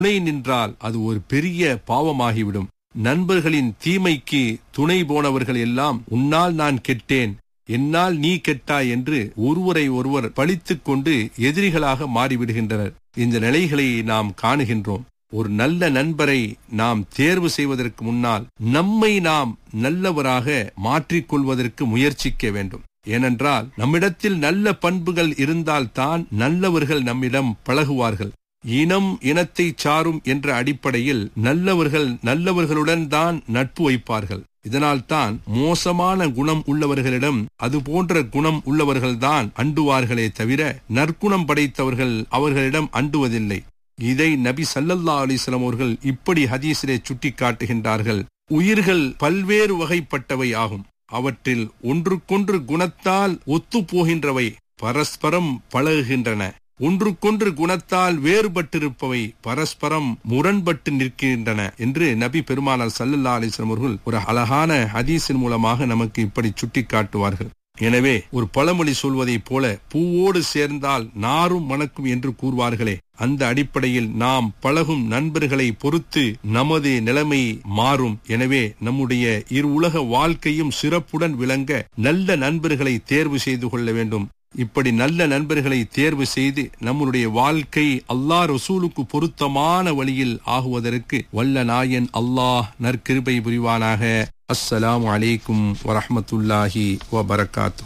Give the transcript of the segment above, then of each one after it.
துணை நின்றால் அது ஒரு பெரிய பாவமாகிவிடும் நண்பர்களின் தீமைக்கு துணை போனவர்கள் எல்லாம் உன்னால் நான் கெட்டேன் என்னால் நீ கெட்டாய் என்று ஒருவரை ஒருவர் பழித்துக் கொண்டு எதிரிகளாக மாறிவிடுகின்றனர் இந்த நிலைகளை நாம் காணுகின்றோம் ஒரு நல்ல நண்பரை நாம் தேர்வு செய்வதற்கு முன்னால் நம்மை நாம் நல்லவராக மாற்றிக்கொள்வதற்கு முயற்சிக்க வேண்டும் ஏனென்றால் நம்மிடத்தில் நல்ல பண்புகள் இருந்தால்தான் நல்லவர்கள் நம்மிடம் பழகுவார்கள் இனம் இனத்தை சாரும் என்ற அடிப்படையில் நல்லவர்கள் நல்லவர்களுடன் தான் நட்பு வைப்பார்கள் இதனால்தான் மோசமான குணம் உள்ளவர்களிடம் அது போன்ற குணம் உள்ளவர்கள்தான் அண்டுவார்களே தவிர நற்குணம் படைத்தவர்கள் அவர்களிடம் அண்டுவதில்லை இதை நபி சல்லல்லா அலிஸ்லாம் அவர்கள் இப்படி ஹதீஸிலே சுட்டி காட்டுகின்றார்கள் உயிர்கள் பல்வேறு வகைப்பட்டவை ஆகும் அவற்றில் ஒன்றுக்கொன்று குணத்தால் ஒத்து போகின்றவை பரஸ்பரம் பழகுகின்றன ஒன்றுக்கொன்று குணத்தால் வேறுபட்டிருப்பவை பரஸ்பரம் முரண்பட்டு நிற்கின்றன என்று நபி பெருமானார் சல்லல்லா அலிஸ்லாம் அவர்கள் ஒரு அழகான ஹதீஸின் மூலமாக நமக்கு இப்படி சுட்டி காட்டுவார்கள் எனவே ஒரு பழமொழி சொல்வதைப் போல பூவோடு சேர்ந்தால் நாரும் மணக்கும் என்று கூறுவார்களே அந்த அடிப்படையில் நாம் பழகும் நண்பர்களை பொறுத்து நமது நிலைமை மாறும் எனவே நம்முடைய இரு உலக வாழ்க்கையும் சிறப்புடன் விளங்க நல்ல நண்பர்களை தேர்வு செய்து கொள்ள வேண்டும் இப்படி நல்ல நண்பர்களை தேர்வு செய்து நம்முடைய வாழ்க்கை அல்லாஹ் ரசூலுக்கு பொருத்தமான வழியில் ஆகுவதற்கு வல்ல நாயன் அல்லாஹ் நற்கிருபை புரிவானாக அஸ்ஸலாமு அலைக்கும் வரஹமத்துல்லாஹி வபரகாத்து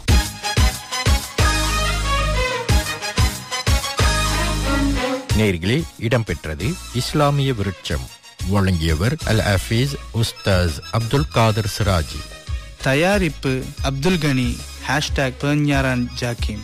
நேர்களே இடம்பெற்றது இஸ்லாமிய விருட்சம் வழங்கியவர் அல் ஹஃபீஸ் உஸ்தாஸ் அப்துல் காதர் சிராஜி தயாரிப்பு அப்துல் கனி ஹேஷ்டாக் பெர்ஞாரான் ஜாக்கிம்